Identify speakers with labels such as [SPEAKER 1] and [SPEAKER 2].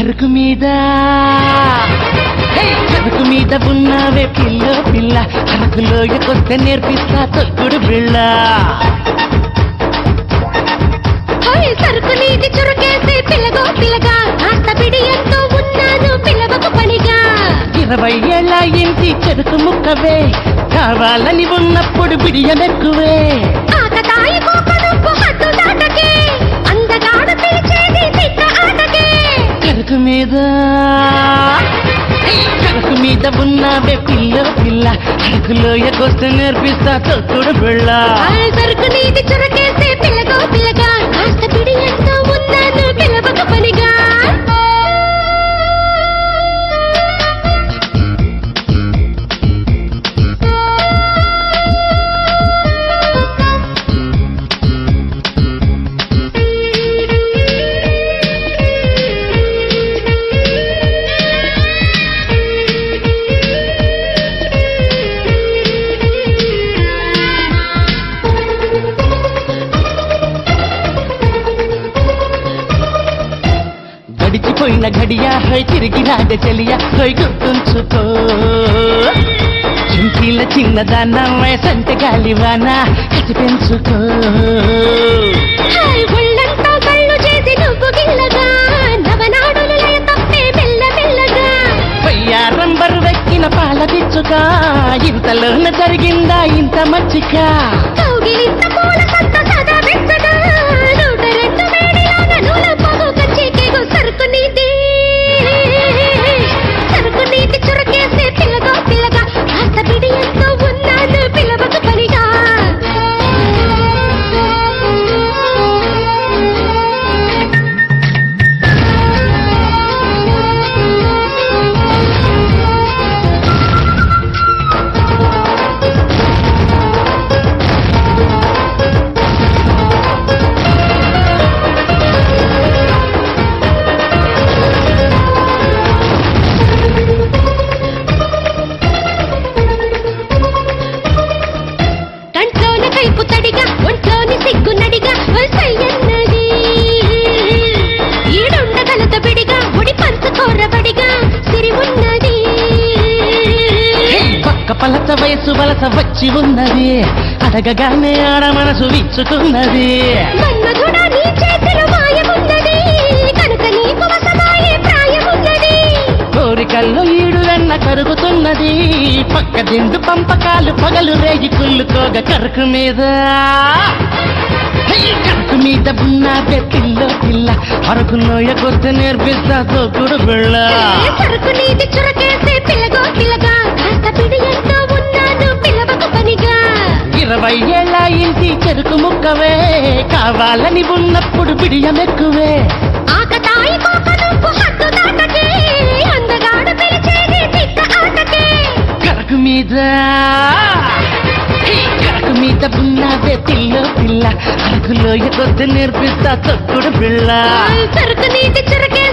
[SPEAKER 1] సరుకు మీద హే, సరుకు మీద ఉన్నావే పిల్ల పిల్ల అరకులోయకొస్తే నేర్పిస్తా తొక్కుడు బిళ్ళ
[SPEAKER 2] హాయ్ సరుకు నీటి చురకేసే పిల్లగో పిల్లగా కాస్త బిడియంతో ఉన్నాను పిల్లవకు పనిగా
[SPEAKER 1] ఇరవై ఏళ్ళ ఇంటి చెరుకు ముక్కవే కావాలని ఉన్నప్పుడు బిడియమెక్కువే
[SPEAKER 2] ఆకతాయి కోకనుప్పు హద్దు దాటకే అందగాడు పిలిచేది తిట్ట ఆటకే
[SPEAKER 1] కరుకు మీద హే, కరుకు మీద ఉన్నావే పిల్ల పిల్ల అరకులోయకొస్తే నేర్పిస్తా తొక్కుడు బిళ్ళ
[SPEAKER 2] హాయ్ సరుకు నీటి చురకేసే పిల్లగో పిల్లగా కాస్త బిడియంతో ఉన్నాను పిల్లవకు పనిగా
[SPEAKER 1] గడిచిపోయిన గడియా హోయ్ తిరిగి రాదే చెలియా హోయ్ గుర్తుంచుకో చుంకీల చిన్నదాన్న వయసంటే గాలివాన కసి పెంచుకో
[SPEAKER 2] హాయ్ ఒళ్ళంతా కళ్ళు చేసి నువ్వు గిల్లగా నవనాడులు లయ తప్పే మెల్ల మెల్లగా
[SPEAKER 1] వయ్యారం బరువెక్కిన పాల పిచ్చుక ఇంతలోన జరిగిందా ఇంత మచ్చిక
[SPEAKER 2] కౌగిలింత పూల సంత సదా వెచ్చగా నూట రెండు వేడిలాగా నూల పొగు కచ్చేకేగో సరుకు నీటి సరుకు నీటి చురకేసే పిల్లగో పిల్లగా కాస్త బిడియంతో ఉన్నాను పిల్లవకు పనిగా కంట్లోని కైపు తడిగా ఒంట్లోని సిగ్గు నడిగా వసయ్యన్నది ఈడుండగలత బిడిగా ముడి పంచుకోరబడిగా సిరి ఉన్నది
[SPEAKER 1] హే, పక్క పలస వయసు వలస వచ్చి ఉన్నది అడగగానే ఆడ మనసు విచ్చుకున్నది
[SPEAKER 2] మన్మధుడా నీ చేతిలో మాయమున్నది కనుక నీకు వసమాయే ప్రాయమున్నది
[SPEAKER 1] కోరికల్లో ఈడు వెన్న కరుగుతున్నది పక్క దిండు పంపకాలు పగలు రేగి కుళ్ళుకోగ కరుకు మీద హే, కరుకు మీద ఉన్నదే పిల్ల పిల్ల అరకులోయ కొద్ది నేర్పిస్తా తోకుడు బిళ్ళ
[SPEAKER 2] ఏ సరుకు నీటి చురకేసే పిల్లగో పిల్లగా కాస్త పిడియంతో ఉన్నాను పిల్లవకు పనిగా
[SPEAKER 1] ఇరవై ఏళ్ళ ఇంటి చెరుకు ముక్కవే కావాలని ఉన్నప్పుడు బిడియమెక్కువే
[SPEAKER 2] ఆకతాయి కోకనుప్పు హద్దు దాటకే అందగాడు పిలిచేది తిక్క ఆటకే
[SPEAKER 1] కరకు మీద హే, కరకు మీద ఉన్నదే పిల్ల పిల్ల అరకులోయ కొద్ది నేర్పిస్తా తొక్కుడు బిళ్ళ
[SPEAKER 2] సరుకు నీటి చురకేసే